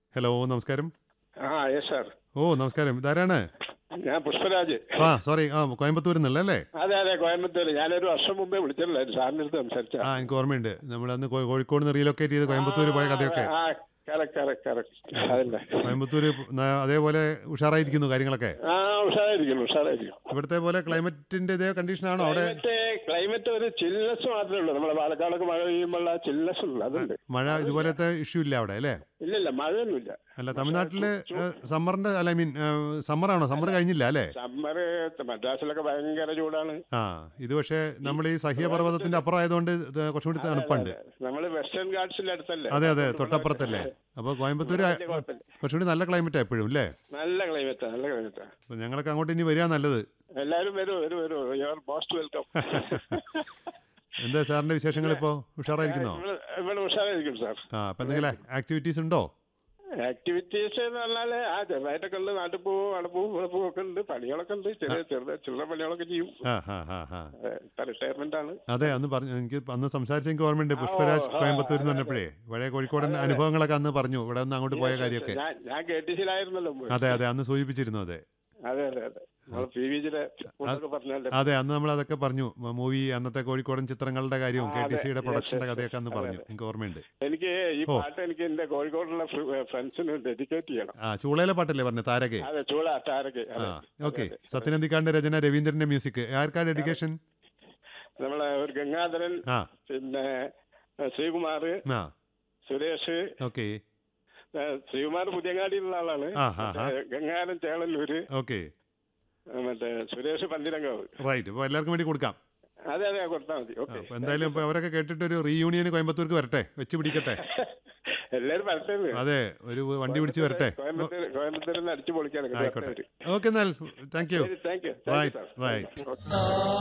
Hello നമസ്കാരം ആ yes sir ഓ നമസ്കാരം ഇതാരാണ് ഞാൻ പുഷ്പരാജ് ആ സോറി ആ കോയമ്പത്തൂരിൽ നിന്നല്ലേ അല്ലേ അതെ അതെ കോയമ്പത്തൂർ ഞാനൊരു വർഷം മുമ്പേ വിളിച്ചിട്ടുണ്ടായിരുന്നു സാറിൻ്റെ അടുത്ത് സംസാരിച്ച ആ എനിക്ക് ഓർമ്മയുണ്ട് നമ്മളന്ന് കോ- കോഴിക്കോട് നിന്ന് റീലൊക്കേറ്റ് ചെയ്ത് കോയമ്പത്തൂർ പോയ കഥയൊക്കെ ആ കറക്റ്റ് കറക്റ്റ് കറക്റ്റ് അതല്ലേ കോയമ്പത്തൂർ അതേപോലെ ഉഷാറായിരിക്കുന്നു കാര്യങ്ങളൊക്കെ ആ ഉഷാറായിരിക്കും ഉഷാറായിരിക്കും ഇവിടുത്തെ പോലെ ക്ലൈമറ്റിന്റെ ഇതേ കണ്ടീഷനാണോ അവിടെ ക്ലൈമറ്റ് ക്ലൈമറ്റ് ഒരു ചിൽനെസ് മാത്രമേ ഉള്ളൂ നമ്മുടെ പാലക്കാടൊക്കെ മഴ പെയ്യുമ്പോൾ ചിൽനെസ് ഉള്ളൂ അതുണ്ട് മഴ ഇതുപോലത്തെ ഇഷ്യൂ ഇല്ല അവിടെ അല്ലേ ഇല്ലില്ല മഴയൊന്നുമില്ല അല്ല തമിഴ്നാട്ടില് സമ്മറിന്റെ അല്ല ഐ മീൻ സമ്മറാണോ സമ്മർ കഴിഞ്ഞില്ല അല്ലേ സമ്മർ മദ്രാസിലൊക്കെ ഭയങ്കര ചൂടാണ് ആ ഇത് പക്ഷേ നമ്മൾ ഈ സഹ്യപർവ്വതത്തിന്റെ അപ്പുറം ആയതുകൊണ്ട് ഇത് കുറച്ചുകൂടി തണുപ്പുണ്ട് നമ്മൾ വെസ്റ്റേൺ ഗാർഡ്സിന്റെ അടുത്തല്ലേ അതെ അതെ തൊട്ടപ്പുറത്തല്ലേ അപ്പോൾ കോയമ്പത്തൂർ വലിയ കുഴപ്പമില്ല. കുറച്ചുകൂടി നല്ല ക്ലൈമറ്റ് എപ്പോഴും അല്ലേ നല്ല ക്ലൈമറ്റാ നല്ല ക്ലൈമറ്റാ അപ്പോൾ ഞങ്ങളൊക്കെ അങ്ങോട്ട് ഇനി വരിക നല്ലത് എല്ലാരും വരൂ വരൂ വരൂ യു ആർ മോസ്റ്റ് വെൽക്കം എന്താ സാറിന്റെ വിശേഷങ്ങൾ ഇപ്പോൾ ഉഷാറായിരിക്കുന്നോ ഇവിടെ ഉഷാറായിരിക്കും സാർ ആ അപ്പം എന്തെങ്കിലും ആക്ടിവിറ്റീസ് ഉണ്ടോ ആക്ടിവിറ്റീസ് എന്ന് പറഞ്ഞാല് ആ ചെറുതായിട്ടൊക്കെ ഉണ്ട് നാട്ടിൽ പോവും അവിടെ പോവും ഇവിടെ പോവും ഒക്കെ ഉണ്ട് പണികളൊക്കെ ഉണ്ട് ചെറിയ ചെറുത ചില്ലറ പണികളൊക്കെ ചെയ്യും ആ ഹാ ഹാ ഹാ റിട്ടയർമെന്റ് ആണ് അതെ അന്ന് പറഞ്ഞു എനിക്ക് അന്ന് സംസാരിച്ച എനിക്ക് ഓർമ്മയുണ്ട് പുഷ്പരാജ് ആ, കോയമ്പത്തൂർ എന്ന് അതെ, പറഞ്ഞപ്പോഴേ പഴയ കോഴിക്കോടൻ അനുഭവങ്ങളൊക്കെ അന്ന് പറഞ്ഞു ഇവിടെ നിന്ന് അങ്ങോട്ട് പോയ കാര്യമൊക്കെ ഞാൻ ഞാൻ കെ ടി സിയിലായിരുന്നല്ലോ മുമ്പ്. അതെ അതെ അന്ന് സൂചിപ്പിച്ചിരുന്നു അതെ അതെ അതെ അതെ നമ്മൾ പി വി ജിയുടെ പറഞ്ഞല്ലേ അതെ അന്ന് നമ്മൾ അതൊക്കെ പറഞ്ഞു മൂവി അന്നത്തെ കോഴിക്കോടൻ ചിത്രങ്ങളുടെ കാര്യവും ആ, കെ ടി അതെ. സിയുടെ Yes, പ്രൊഡക്ഷന്റെ yes, കഥയൊക്കെ അന്ന് yes. പറഞ്ഞു അതെ, എനിക്ക് ഓർമ്മയുണ്ട് എനിക്ക് ഈ ഓ. പാട്ട് എനിക്ക് എന്റെ കോഴിക്കോടുള്ള ഫ്രണ്ട്സിന് ഡെഡിക്കേറ്റ് ചെയ്യണം ആ ചൂളയിലെ പാട്ടല്ലേ പറഞ്ഞു താരകെ അതെ ചൂള താരക്ക് ആ ഓക്കെ സത്യനന്ദിക്കാടിന്റെ രചന രവീന്ദ്രന്റെ മ്യൂസിക് ആർക്കാ ഡെഡിക്കേഷൻ നമ്മളെ ഒരു ഗംഗാധരൻ ആ പിന്നെ ഏഹ്, ശ്രീകുമാർ ആ സുരേഷ് ഓക്കെ ഏഹ്, ശ്രീകുമാർ പുതിയങ്ങാടിയിലുള്ള ആളാണ് ആ, ആ, ആ. മറ്റേ ഗംഗാധരൻ ചേളല്ലൂര് ഓക്കെ ഏഹ്, മറ്റേ സുരേഷ് പന്തിരങ്കാവ് റൈറ്റ് അപ്പോൾ എല്ലാവർക്കും വേണ്ടി കൊടുക്കാം അതെ അതെ കൊടുത്താൽ മതി ഓക്കെ അപ്പോൾ എന്തായാലും ഇപ്പോൾ അവരൊക്കെ കേട്ടിട്ട് ഒരു റീയൂണിയൻ കോയമ്പത്തൂർക്ക് വരട്ടെ വെച്ച് പിടിക്കട്ടെ എല്ലാരും വരട്ടെ അതെ ഒരു വണ്ടി പിടിച്ച് വരട്ടെ കോയമ്പത്തൂർ കോയമ്പത്തൂരിൽ നിന്ന് അടിച്ചു പൊളിക്കാനൊക്കെ ആയിക്കോട്ടെ ഓക്കെ എന്നാൽ thank you thank you Right, right.